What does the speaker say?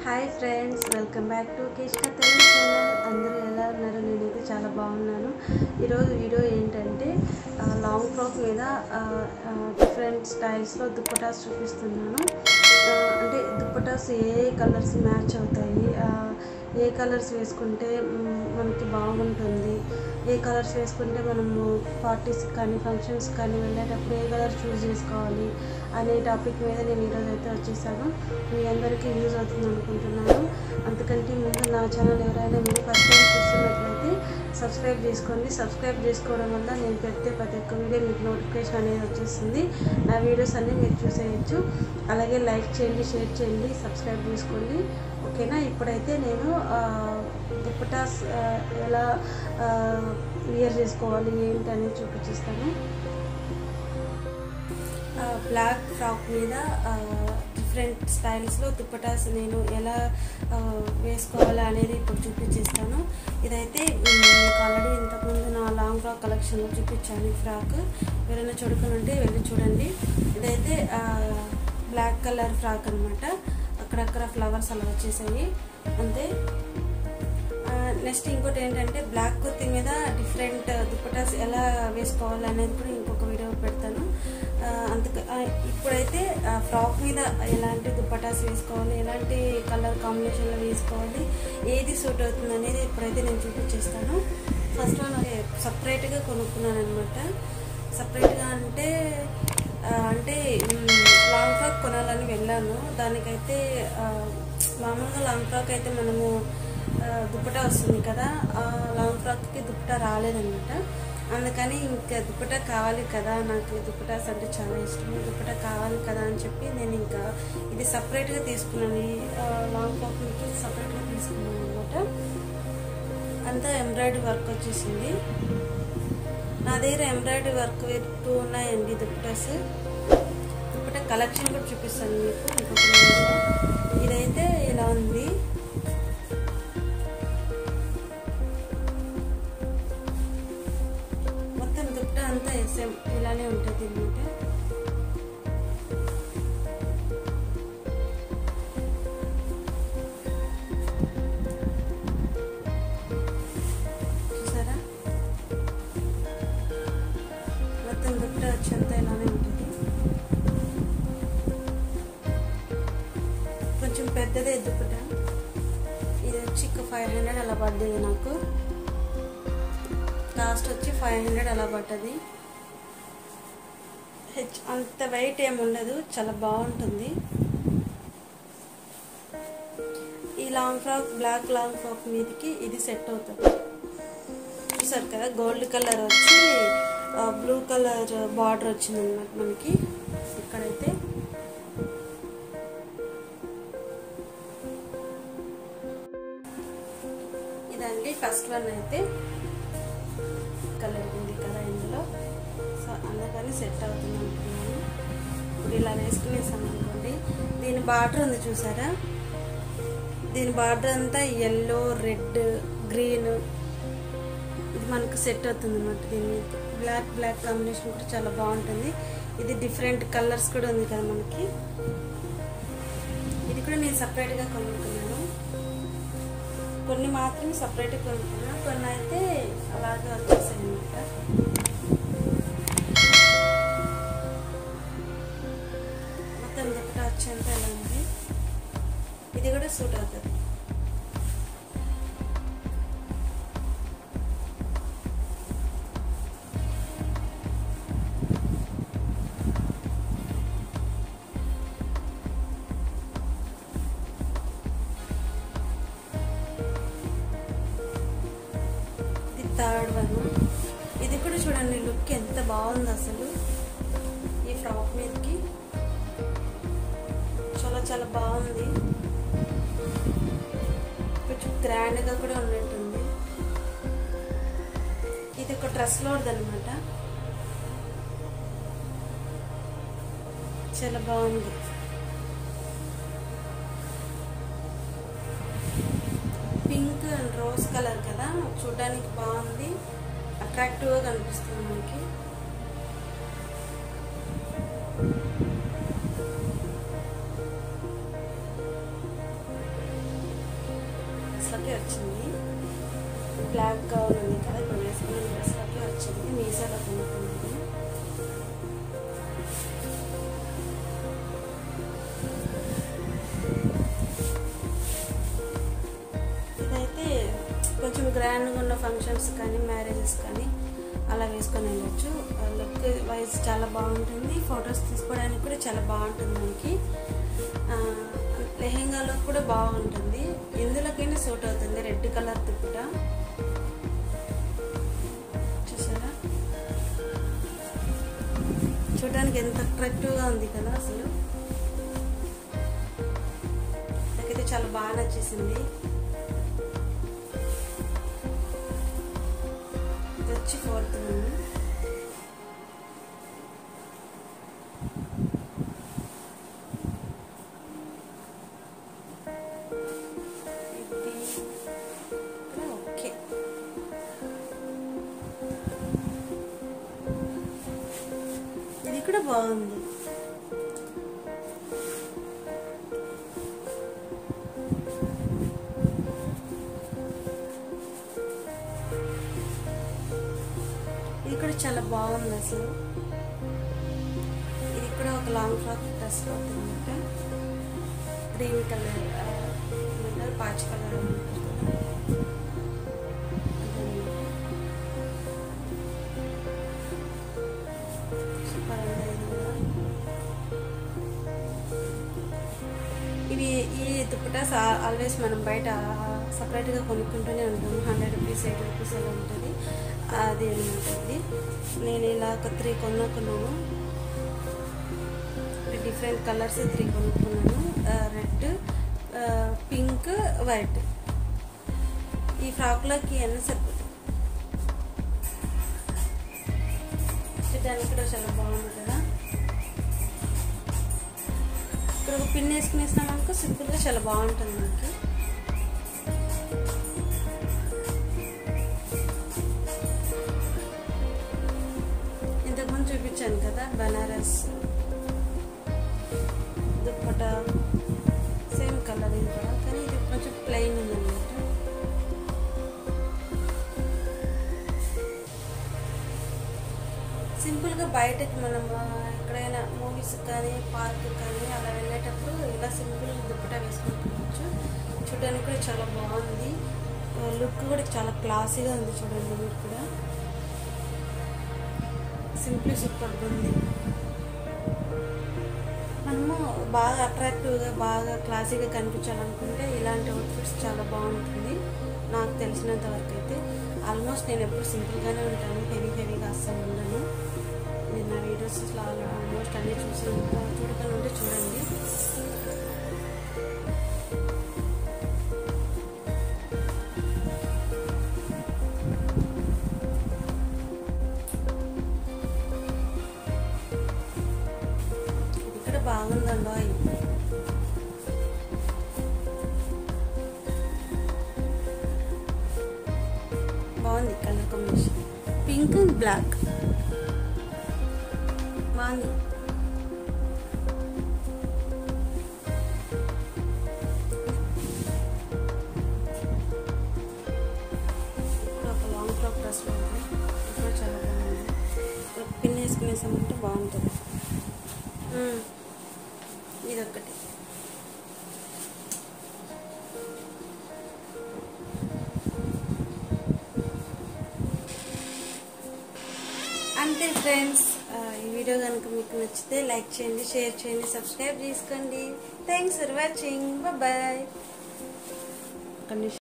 Hi friends welcome back to కేష్క Telugu channel అందరూ ఎలా ఉన్నారు నేనైతే చాలా బాగున్నాను ఈరోజు వీడియో ఏంటంటే ఆ, లాంగ్ ఫ్రాక్ మీద ఆ, ఆ, డిఫరెంట్ స్టైల్స్లో దుప్పటాస్ చూపిస్తున్నాను ఆ, అంటే దుప్పటాస్ ఏ కలర్స్ మ్యాచ్ అవుతాయి ఆ, ఏ కలర్స్ వేసుకుంటే మ్, మనకి బాగుంటుంది ఏ కలర్స్ వేసుకుంటే మనము పార్టీస్ కానీ ఫంక్షన్స్ కానీ వెళ్ళేటప్పుడు ఏ కలర్ చూస్ చేసుకోవాలి అనే టాపిక్ మీద నేను ఈరోజు అయితే వచ్చేసాను మీ అందరికీ యూజ్ అవుతుంది అనుకుంటున్నాను అంతకంటే ముందు నా ఛానల్ ఎవరైనా మీరు ఫస్ట్ టైం చూస్తున్నట్లయితే సబ్స్క్రైబ్ చేసుకోండి సబ్స్క్రైబ్ చేసుకోవడం వల్ల నేను పెడితే ప్రతి ఒక్క వీడియో మీకు నోటిఫికేషన్ అనేది వచ్చేస్తుంది నా వీడియోస్ అన్నీ మీరు చూసేయచ్చు అలాగే లైక్ చేయండి షేర్ చేయండి సబ్స్క్రైబ్ చేసుకోండి ఓకేనా ఇప్పుడైతే నేను ఆ, దుప్పటాస్ ఆ, ఎలా వియర్ చేసుకోవాలి ఏంటి అనేది చూపించిస్తాను బ్లాక్ ఫ్రాక్ మీద డిఫరెంట్ స్టైల్స్లో దుప్పటాస్ నేను ఎలా ఆ, వేసుకోవాలా అనేది ఇప్పుడు చూపించేస్తాను ఇదైతే మ్, మీకు ఆల్రెడీ ఇంతకుముందు నా లాంగ్ ఫ్రాక్ కలెక్షన్లో చూపించాను ఈ ఫ్రాక్ ఎవరైనా చూడుకుని ఉంటే వెళ్ళి చూడండి ఇదైతే బ్లాక్ కలర్ ఫ్రాక్ అనమాట అక్కడక్కడ ఫ్లవర్స్ అలా వచ్చేసాయి అంతే నెక్స్ట్ ఇంకోటి ఏంటంటే బ్లాక్ కుర్తి మీద డిఫరెంట్ దుప్పటాస్ ఎలా వేసుకోవాలి అనేది కూడా ఇంకొక వీడియో పెడతాను ఆ, అందుక ఆ, ఇప్పుడైతే ఫ్రాక్ మీద ఎలాంటి దుప్పటాస్ వేసుకోవాలి ఎలాంటి కలర్ కాంబినేషన్లో వేసుకోవాలి ఏది సూట్ అవుతుంది అనేది ఇప్పుడైతే నేను చూపించేస్తాను ఫస్ట్ వన్ సపరేట్గా కొనుక్కున్నాను అనమాట సపరేట్గా అంటే ఆ, అంటే మ్, లాంగ్ ఫ్రాక్ కొనాలని వెళ్ళాను దానికైతే ఆ, మామూలుగా లాంగ్ ఫ్రాక్ అయితే మనము ఆ, దుప్పటా వస్తుంది కదా ఆ లాంగ్ ఫ్రాక్కి దుప్పటా రాలేదనమాట అందుకని ఇంకా దుప్పటా కావాలి కదా నాకు దుప్పటాస్ అంటే చాలా ఇష్టం దుప్పటా కావాలి కదా అని చెప్పి నేను ఇంకా ఇది సపరేట్గా తీసుకున్నాను ఈ ఆ, లాంగ్ ఫ్రాక్కి సపరేట్గా తీసుకున్నాను అనమాట అంతా ఎంబ్రాయిడరీ వర్క్ వచ్చేసింది నా దగ్గర ఎంబ్రాయిడరీ వర్క్ టూ ఉన్నాయండి దుప్పటాస్ దుప్పటా కలెక్షన్ కూడా చూపిస్తాను మీకు ఇంకొక వీడియోలో. ఇదైతే ఇలా ఉంది మొత్తం దుప్పట అంతా సేమ్ ఇలానే ఉంటుంది అనమాట చూసారా మొత్తం దుప్పట వచ్చేంత ఇలానే ఉంటుంది కొంచెం పెద్దదే దుప్పట ఇది వచ్చి ఇక ఫైవ్ హండ్రెడ్ అలా పడ్డది నాకు కాస్ట్ వచ్చి ఫైవ్ హండ్రెడ్ అలా పడ్డది హెచ్ అంత వెయిట్ ఏమి ఉండదు చాలా బాగుంటుంది ఈ long frock black long frock మీదకి ఇది సెట్ అవుతుంది చూసారు కదా గోల్డ్ కలర్ వచ్చి బ్లూ కలర్ బార్డర్ వచ్చింది అనమాట మనకి ఇక్కడైతే ఇదండి ఫస్ట్ వన్ అయితే కలర్ ఉంది కదా ఇందులో సో అందుకని సెట్ అవుతుంది అనుకున్నాను ఇప్పుడు ఇలా వేసుకునేసాను అనుకోండి దీని బార్డర్ ఉంది చూసారా దీని బార్డర్ అంతా ఎల్లో రెడ్ గ్రీన్ ఇది మనకు సెట్ అవుతుంది అనమాట దీని బ్లాక్ బ్లాక్ కాంబినేషన్ కూడా చాలా బాగుంటుంది ఇది డిఫరెంట్ కలర్స్ కూడా ఉంది కదా మనకి ఇది కూడా నేను సపరేట్గా కొనుక్కున్నాను కొన్ని మాత్రమే సపరేట్గా కొనుక్కున్నాను కొన్ని అయితే అలాగే వచ్చేసాయి అనమాట మొత్తం దుప్పట వచ్చేంత ఎలా ఉంది ఇది కూడా సూట్ అవుతుంది ఇది థర్డ్ వన్ ఇది కూడా చూడండి లుక్ ఎంత బాగుంది అసలు ఈ ఫ్రాక్ మీదకి చాలా చాలా బాగుంది కొంచెం గ్రాండ్గా కూడా ఉన్నట్టుంది ఇది ఒక డ్రెస్ లోడ్ అనమాట చాలా బాగుంది పింక్ అండ్ రోజ్ కలర్ కదా చూడడానికి బాగుంది అట్రాక్టివ్గా కనిపిస్తుంది మనకి డ్రెస్లోకి వచ్చింది బ్లాక్ గౌన్ ఉంది కదా ఇప్పుడు వేసుకున్న డ్రెస్లోకి వచ్చింది మీషోలో కొనుక్కున్నాను ఇదైతే కొంచెం గ్రాండ్గా ఉన్న ఫంక్షన్స్ కానీ మ్యారేజెస్ కానీ అలా వేసుకొని వెళ్ళొచ్చు లుక్ వైజ్ చాలా బాగుంటుంది ఫొటోస్ తీసుకోవడానికి కూడా చాలా బాగుంటుంది మనకి ఆ, లెహెంగాలో కూడా బాగుంటుంది ఎందులోకైనా సూట్ అవుతుంది రెడ్ కలర్ దుప్పట చూసారా చూడడానికి ఎంత అట్రాక్టివ్గా ఉంది కదా అసలు నాకైతే చాలా బాగా నచ్చేసింది ఇది వచ్చి ఫోర్త్ వన్ ఇది కూడా ఓకే ఇది కూడా బాగుంది ఇది కూడా చాలా బాగుంది అసలు ఇది కూడా ఒక లాంగ్ ఫ్రాక్ డ్రెస్ అవుతుందన్నమాట గ్రీన్ కలర్ ఏమంటారు పాచ్ కలర్ ఉంటుంది కదా సూపర్ ఉంది ఇది కూడా ఇవి ఈ దుప్పటాస్ ఆల్వేస్ మనం బయట సపరేట్గా కొనుక్కుంటూనే ఉంటాము హండ్రెడ్ రూపీస్ ఎయిటీ రూపీస్ అలా ఉంటుంది అది అనమాట ఇది నేను ఇలా ఒక త్రీ కొనుక్కున్నాను డిఫరెంట్ కలర్స్ త్రీ కొనుక్కున్నాను రెడ్ పింక్ వైట్ ఈ ఫ్రాక్లోకి ఎన్ని సరిపోతుంది చూడడానికి కూడా చాలా బాగుంది కదా ఇక్కడ ఒక పిన్ వేసుకునేసినాం అనుకో సింపుల్గా చాలా బాగుంటుంది మనకి ఇంతకుముందు చూపించాను కదా బనారస్ దుప్పట సేమ్ కలర్ ఇది కూడా కానీ ఇది కొంచెం ప్లెయిన్ ఉందన్నమాట సింపుల్గా బయటకి మనం ఆ, ఎక్కడైనా మూవీస్ కానీ పార్క్ కానీ అలా వెళ్ళేటప్పుడు ఇలా సింపుల్ దుప్పట వేసుకుంటుకోవచ్చు చూడడానికి కూడా చాలా బాగుంది లుక్ కూడా చాలా క్లాసీగా ఉంది చూడండి మీరు కూడా సింప్లీ సూపర్ ఉంది మనము బాగా అట్రాక్టివ్గా బాగా క్లాసీగా కనిపించాలనుకుంటే ఇలాంటి అవుట్ఫిట్స్ చాలా బాగుంటుంది నాకు తెలిసినంత వరకు అయితే ఆల్మోస్ట్ నేను ఎప్పుడు సింపుల్గానే ఉంటాను హెవీ హెవీగా అస్సలు ఉండను నేను నా వీడియోస్లో ఆల్మోస్ట్ అన్నీ చూసి చూడకుండా ఉంటే చూడండి ఇది ఇక్కడ బాగుందండి బాగుంది colour combination pink and black బాగుంది ఇక్కడ ఒక లాంగ్ ఫ్రాక్ డ్రెస్ ఉంది ఇది కూడా చాలా బాగుంది ఇక్కడ పిన్ వేసుకునేసామంటే బాగుంటుంది మ్మ్. ఇదొక్కటి అంతే ఫ్రెండ్స్ ఆ, ఈ వీడియో కనుక మీకు నచ్చితే లైక్ చేయండి షేర్ చేయండి సబ్స్క్రైబ్ చేసుకోండి థ్యాంక్స్ ఫర్ వాచింగ్ బాయ్